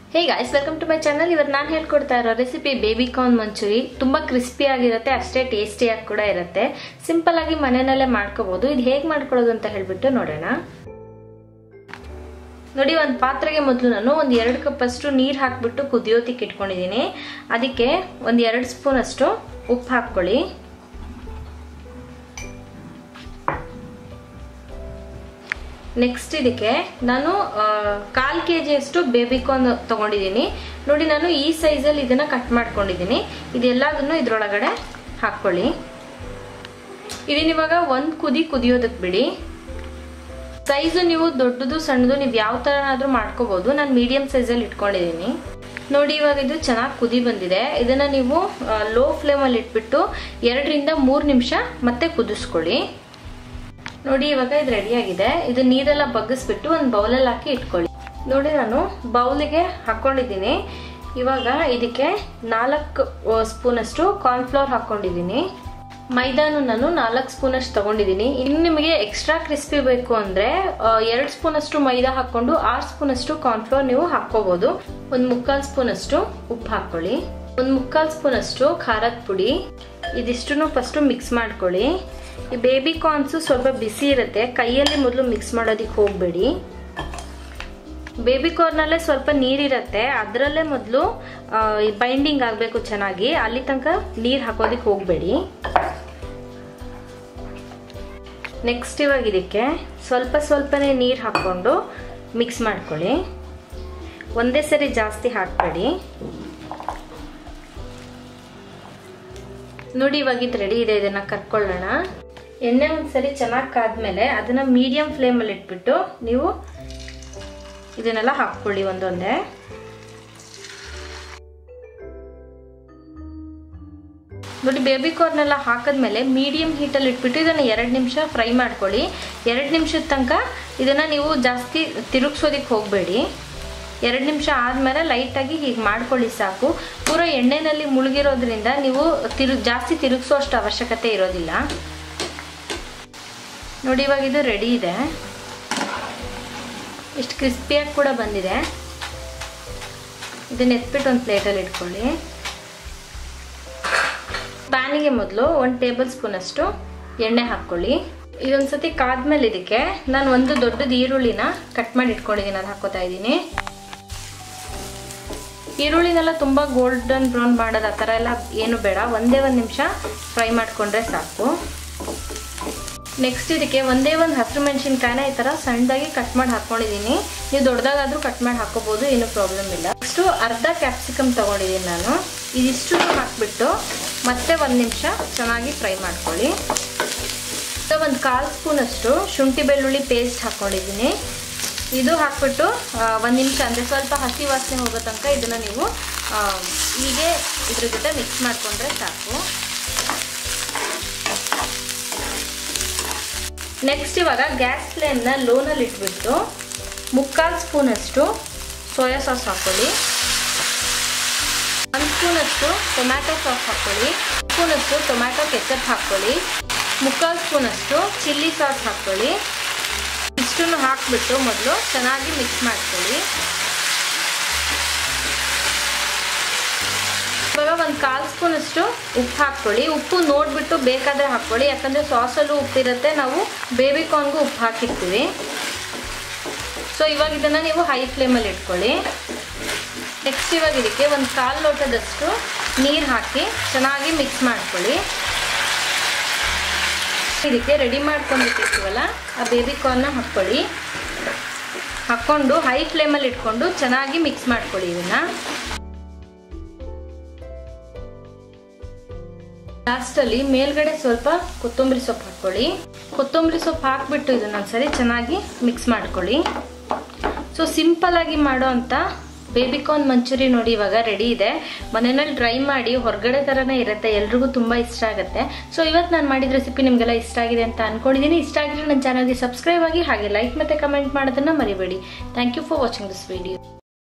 hey guys welcome to my channel ಇವತ್ತು ನಾನು ಹೇಳ್ಕೊಡ್ತಾ ಇರೋ ರೆಸಿಪಿ ಬೇಬಿ ಕಾರ್ನ್ ಮಂಚೂರಿ ತುಂಬ ಕ್ರಿಸ್ಪಿ ಆಗಿರುತ್ತೆ ಅಷ್ಟೇ ಟೇಸ್ಟಿಯಾಗಿ ಕೂಡ ಇರುತ್ತೆ ಸಿಂಪಲ್ ಆಗಿ ಮನೆಯಲ್ಲೇ ಮಾಡ್ಕೋಬಹುದು ಇದು ಹೇಗೆ ಮಾಡ್ಕೊಳ್ಳೋದು ಅಂತ ಹೇಳ್ಬಿಟ್ಟು ನೋಡೋಣ ನೋಡಿ ಒಂದು ಪಾತ್ರೆಗೆ ಮೊದಲು ನಾನು ಒಂದು ಎರಡು ಕಪ್ ಅಷ್ಟು ನೀರು ಹಾಕ್ಬಿಟ್ಟು ಕುದಿಯೋತಿಕ್ಕೆ ಇಟ್ಕೊಂಡಿದ್ದೀನಿ ಅದಕ್ಕೆ ಒಂದು ಎರಡು ಸ್ಪೂನ್ ಅಷ್ಟು ಉಪ್ಪು ಹಾಕ್ಕೊಳ್ಳಿ ನೆಕ್ಸ್ಟ್ ಇದಕ್ಕೆ ನಾನು ಕಾಲ್ ಕೆ ಜಿಯಷ್ಟು ಬೇಬಿಕಾರ್ನ್ ತಗೊಂಡಿದ್ದೀನಿ ನೋಡಿ ನಾನು ಈ ಸೈಜಲ್ಲಿ ಇದನ್ನ ಕಟ್ ಮಾಡ್ಕೊಂಡಿದ್ದೀನಿ ಇದೆಲ್ಲದನ್ನು ಇದ್ರೊಳಗಡೆ ಹಾಕ್ಕೊಳ್ಳಿ ಇದನ್ನ ಇವಾಗ ಒಂದು ಕುದಿ ಕುದಿಯೋದಕ್ಕೆ ಬಿಡಿ ಸೈಜು ನೀವು ದೊಡ್ಡದು ಸಣ್ಣದು ನೀವು ಯಾವ ಥರನಾದ್ರೂ ಮಾಡ್ಕೋಬಹುದು ನಾನು ಮೀಡಿಯಂ ಸೈಜಲ್ಲಿ ಇಟ್ಕೊಂಡಿದ್ದೀನಿ ನೋಡಿ ಇವಾಗ ಇದು ಚೆನ್ನಾಗಿ ಕುದಿ ಬಂದಿದೆ ಇದನ್ನ ನೀವು ಲೋ ಫ್ಲೇಮಲ್ಲಿ ಇಟ್ಬಿಟ್ಟು ಎರಡರಿಂದ ಮೂರು ನಿಮಿಷ ಮತ್ತೆ ಕುದಿಸ್ಕೊಳ್ಳಿ ನೋಡಿ ಇವಾಗ ಇದು ರೆಡಿ ಆಗಿದೆ ಇದು ನೀರೆಲ್ಲ ಬಗ್ಗಿಸ್ಬಿಟ್ಟು ಒಂದು ಬೌಲಲ್ಲಿ ಹಾಕಿ ಇಟ್ಕೊಳ್ಳಿ ನೋಡಿ ನಾನು ಬೌಲಿಗೆ ಹಾಕೊಂಡಿದ್ದೀನಿ ಇವಾಗ ಇದಕ್ಕೆ ನಾಲ್ಕು ಸ್ಪೂನ್ ಅಷ್ಟು ಕಾರ್ನ್ಫ್ಲವರ್ ಹಾಕೊಂಡಿದ್ದೀನಿ ಮೈದಾನು ನಾನು ನಾಲ್ಕು ಸ್ಪೂನ್ ಅಷ್ಟು ತಗೊಂಡಿದ್ದೀನಿ ಇನ್ನು ನಿಮಗೆ ಎಕ್ಸ್ಟ್ರಾ ಕ್ರಿಸ್ಪಿ ಬೇಕು ಅಂದ್ರೆ ಎರಡು ಸ್ಪೂನ್ ಅಷ್ಟು ಮೈದಾ ಹಾಕೊಂಡು ಆರು ಸ್ಪೂನ್ ಅಷ್ಟು ಕಾರ್ನ್ಫ್ಲವರ್ ನೀವು ಹಾಕೋಬಹುದು ಒಂದು ಮುಕ್ಕಾಲು ಸ್ಪೂನ್ ಅಷ್ಟು ಉಪ್ಪು ಹಾಕೊಳ್ಳಿ ಒಂದು ಮುಕ್ಕಾಲು ಸ್ಪೂನ್ ಅಷ್ಟು ಖಾರದ ಪುಡಿ ಇದಿಷ್ಟು ಫಸ್ಟ್ ಮಿಕ್ಸ್ ಮಾಡ್ಕೊಳ್ಳಿ ಈ ಬೇಬಿ ಕಾರ್ನ್ಸು ಸ್ವಲ್ಪ ಬಿಸಿ ಇರುತ್ತೆ ಕೈಯಲ್ಲಿ ಮೊದಲು ಮಿಕ್ಸ್ ಮಾಡೋದಕ್ಕೆ ಹೋಗಬೇಡಿ ಬೇಬಿ ಕಾರ್ನಲ್ಲೇ ಸ್ವಲ್ಪ ನೀರಿರುತ್ತೆ ಅದರಲ್ಲೇ ಮೊದಲು ಬೈಂಡಿಂಗ್ ಆಗಬೇಕು ಚೆನ್ನಾಗಿ ಅಲ್ಲಿ ತನಕ ನೀರು ಹಾಕೋದಕ್ಕೆ ಹೋಗಬೇಡಿ ನೆಕ್ಸ್ಟ್ ಇವಾಗ ಇದಕ್ಕೆ ಸ್ವಲ್ಪ ಸ್ವಲ್ಪನೇ ನೀರು ಹಾಕ್ಕೊಂಡು ಮಿಕ್ಸ್ ಮಾಡ್ಕೊಳ್ಳಿ ಒಂದೇ ಸರಿ ಜಾಸ್ತಿ ಹಾಕಬೇಡಿ ನೋಡಿ ಇವಾಗ ಇದು ರೆಡಿ ಇದೆ ಇದನ್ನ ಕರ್ಕೊಳ್ಳೋಣ ಎಣ್ಣೆ ಒಂದ್ಸರಿ ಚೆನ್ನಾಗಿ ಕಾದ್ಮೇಲೆ ಅದನ್ನ ಮೀಡಿಯಂ ಫ್ಲೇಮಲ್ಲಿ ಇಟ್ಬಿಟ್ಟು ನೀವು ಇದನ್ನೆಲ್ಲ ಹಾಕ್ಕೊಳ್ಳಿ ಒಂದೊಂದೇ ನೋಡಿ ಬೇಬಿ ಕಾರ್ನೆಲ್ಲ ಹಾಕಿದ್ಮೇಲೆ ಮೀಡಿಯಂ ಹೀಟಲ್ಲಿ ಇಟ್ಬಿಟ್ಟು ಇದನ್ನು ಎರಡು ನಿಮಿಷ ಫ್ರೈ ಮಾಡ್ಕೊಳ್ಳಿ ಎರಡು ನಿಮಿಷದ ತನಕ ಇದನ್ನು ನೀವು ಜಾಸ್ತಿ ತಿರುಗಿಸೋದಕ್ಕೆ ಹೋಗಬೇಡಿ ಎರಡು ನಿಮಿಷ ಆದಮೇಲೆ ಲೈಟಾಗಿ ಹೀಗೆ ಮಾಡ್ಕೊಳ್ಳಿ ಸಾಕು ಪೂರ ಎಣ್ಣೆನಲ್ಲಿ ಮುಳುಗಿರೋದ್ರಿಂದ ನೀವು ತಿರು ಜಾಸ್ತಿ ತಿರುಗಿಸೋ ಅಷ್ಟು ಅವಶ್ಯಕತೆ ಇರೋದಿಲ್ಲ ನೋಡಿ ಇವಾಗ ಇದು ರೆಡಿ ಇದೆ ಇಷ್ಟು ಕ್ರಿಸ್ಪಿಯಾಗಿ ಕೂಡ ಬಂದಿದೆ ಇದನ್ನ ಎತ್ಬಿಟ್ಟು ಒಂದು ಪ್ಲೇಟಲ್ಲಿ ಇಟ್ಕೊಳ್ಳಿ ಪ್ಯಾನಿಗೆ ಮೊದಲು ಒಂದು ಟೇಬಲ್ ಸ್ಪೂನ್ ಅಷ್ಟು ಎಣ್ಣೆ ಹಾಕ್ಕೊಳ್ಳಿ ಇದೊಂದ್ಸತಿ ಕಾದ್ಮೇಲೆ ಇದಕ್ಕೆ ನಾನು ಒಂದು ದೊಡ್ಡದು ಈರುಳ್ಳಿನ ಕಟ್ ಮಾಡಿ ಇಟ್ಕೊಂಡಿದ್ದೀನಿ ಅದು ಹಾಕೋತಾ ಇದ್ದೀನಿ ಈರುಳ್ಳಿನೆಲ್ಲ ತುಂಬ ಗೋಲ್ಡನ್ ಬ್ರೌನ್ ಮಾಡೋದು ಆ ಥರ ಎಲ್ಲ ಏನು ಬೇಡ ಒಂದೇ ಒಂದು ನಿಮಿಷ ಫ್ರೈ ಮಾಡಿಕೊಂಡ್ರೆ ಸಾಕು ನೆಕ್ಸ್ಟ್ ಇದಕ್ಕೆ ಒಂದೇ ಒಂದು ಹಸಿರು ಮೆಣಸಿನ್ಕಾಯಿನ ಈ ಥರ ಸಣ್ಣದಾಗಿ ಕಟ್ ಮಾಡಿ ಹಾಕ್ಕೊಂಡಿದ್ದೀನಿ ನೀವು ದೊಡ್ಡದಾಗಾದರೂ ಕಟ್ ಮಾಡಿ ಹಾಕೋಬೋದು ಏನೂ ಪ್ರಾಬ್ಲಮ್ ಇಲ್ಲ ನೆಕ್ಸ್ಟು ಅರ್ಧ ಕ್ಯಾಪ್ಸಿಕಮ್ ತೊಗೊಂಡಿದ್ದೀನಿ ನಾನು ಇದಿಷ್ಟು ಹಾಕ್ಬಿಟ್ಟು ಮತ್ತೆ ಒಂದು ನಿಮಿಷ ಚೆನ್ನಾಗಿ ಫ್ರೈ ಮಾಡ್ಕೊಳ್ಳಿ ಒಂದು ಕಾಲು ಸ್ಪೂನಷ್ಟು ಶುಂಠಿ ಬೆಳ್ಳುಳ್ಳಿ ಪೇಸ್ಟ್ ಹಾಕ್ಕೊಂಡಿದ್ದೀನಿ ಇದು ಹಾಕ್ಬಿಟ್ಟು ಒಂದು ನಿಮಿಷ ಅಂದರೆ ಸ್ವಲ್ಪ ಹಸಿ ವಾಸನೆ ಹೋಗೋ ತನಕ ಇದನ್ನು ನೀವು ಹೀಗೆ ಇದ್ರ ಜೊತೆ ಮಿಕ್ಸ್ ಮಾಡಿಕೊಂಡ್ರೆ ಸಾಕು ನೆಕ್ಸ್ಟ್ ಇವಾಗ ಗ್ಯಾಸ್ ಫ್ಲೇಮ್ನ ಲೋನಲ್ಲಿ ಇಟ್ಬಿಟ್ಟು ಮುಕ್ಕಾಲು ಸ್ಪೂನಷ್ಟು ಸೋಯಾ ಸಾಸ್ ಹಾಕ್ಕೊಳ್ಳಿ ಒಂದು ಸ್ಪೂನಷ್ಟು ಟೊಮ್ಯಾಟೊ ಸಾಸ್ ಹಾಕ್ಕೊಳ್ಳಿ ಸ್ಪೂನಷ್ಟು ಟೊಮ್ಯಾಟೊ ಕೆಚಪ್ ಹಾಕ್ಕೊಳ್ಳಿ ಮುಕ್ಕಾಲು ಸ್ಪೂನಷ್ಟು ಚಿಲ್ಲಿ ಸಾಸ್ ಹಾಕ್ಕೊಳ್ಳಿ ಇಷ್ಟನ್ನು ಹಾಕ್ಬಿಟ್ಟು ಮೊದಲು ಚೆನ್ನಾಗಿ ಮಿಕ್ಸ್ ಮಾಡ್ಕೊಳ್ಳಿ ಇವಾಗ ಒಂದು ಕಾಲು ಸ್ಪೂನ್ ಅಷ್ಟು ಉಪ್ಪು ಹಾಕ್ಕೊಳ್ಳಿ ಉಪ್ಪು ನೋಡಿಬಿಟ್ಟು ಬೇಕಾದರೆ ಹಾಕ್ಕೊಳ್ಳಿ ಯಾಕಂದರೆ ಸಾಸಲ್ಲೂ ಉಪ್ಪಿರುತ್ತೆ ನಾವು ಬೇಬಿ ಕಾರ್ನ್ಗೂ ಉಪ್ಪು ಹಾಕಿರ್ತೀವಿ ಸೊ ಇವಾಗ ಇದನ್ನು ನೀವು ಹೈ ಫ್ಲೇಮಲ್ಲಿ ಇಟ್ಕೊಳ್ಳಿ ನೆಕ್ಸ್ಟ್ ಇವಾಗ ಇದಕ್ಕೆ ಒಂದು ಕಾಲು ಲೋಟದಷ್ಟು ನೀರು ಹಾಕಿ ಚೆನ್ನಾಗಿ ಮಿಕ್ಸ್ ಮಾಡ್ಕೊಳ್ಳಿ ಇದಕ್ಕೆ ರೆಡಿ ಮಾಡ್ಕೊಂಡಿರ್ತೀವಲ್ಲ ಆ ಬೇಬಿ ಕಾರ್ನ ಹಾಕ್ಕೊಳ್ಳಿ ಹಾಕ್ಕೊಂಡು ಹೈ ಫ್ಲೇಮಲ್ಲಿ ಇಟ್ಕೊಂಡು ಚೆನ್ನಾಗಿ ಮಿಕ್ಸ್ ಮಾಡ್ಕೊಳ್ಳಿ ಇದನ್ನು ಲಾಸ್ಟಲ್ಲಿ ಮೇಲ್ಗಡೆ ಸ್ವಲ್ಪ ಕೊತ್ತಂಬರಿ ಸೊಪ್ಪು ಹಾಕ್ಕೊಳ್ಳಿ ಕೊತ್ತಂಬರಿ ಸೊಪ್ಪು ಹಾಕ್ಬಿಟ್ಟು ಇದನ್ನ ಒಂದ್ಸರಿ ಚೆನ್ನಾಗಿ ಮಿಕ್ಸ್ ಮಾಡ್ಕೊಳ್ಳಿ ಸೊ ಸಿಂಪಲ್ ಆಗಿ ಮಾಡೋ ಅಂತ ಬೇಬಿಕಾರ್ನ್ ಮಂಚೂರಿ ನೋಡಿ ಇವಾಗ ರೆಡಿ ಇದೆ ಮನೆಯಲ್ಲಿ ಟ್ರೈ ಮಾಡಿ ಹೊರಗಡೆ ಥರನೇ ಇರುತ್ತೆ ಎಲ್ರಿಗೂ ತುಂಬ ಇಷ್ಟ ಆಗುತ್ತೆ ಸೊ ಇವತ್ತು ನಾನು ಮಾಡಿದ ರೆಸಿಪಿ ನಿಮಗೆಲ್ಲ ಇಷ್ಟ ಆಗಿದೆ ಅಂತ ಅನ್ಕೊಂಡಿದ್ದೀನಿ ಇಷ್ಟ ಆಗಿದ್ರೆ ನನ್ನ ಚಾನಲ್ಗೆ ಸಬ್ಸ್ಕ್ರೈಬ್ ಆಗಿ ಹಾಗೆ ಲೈಕ್ ಮತ್ತು ಕಮೆಂಟ್ ಮಾಡೋದನ್ನು ಮರಿಬೇಡಿ thank you for watching this video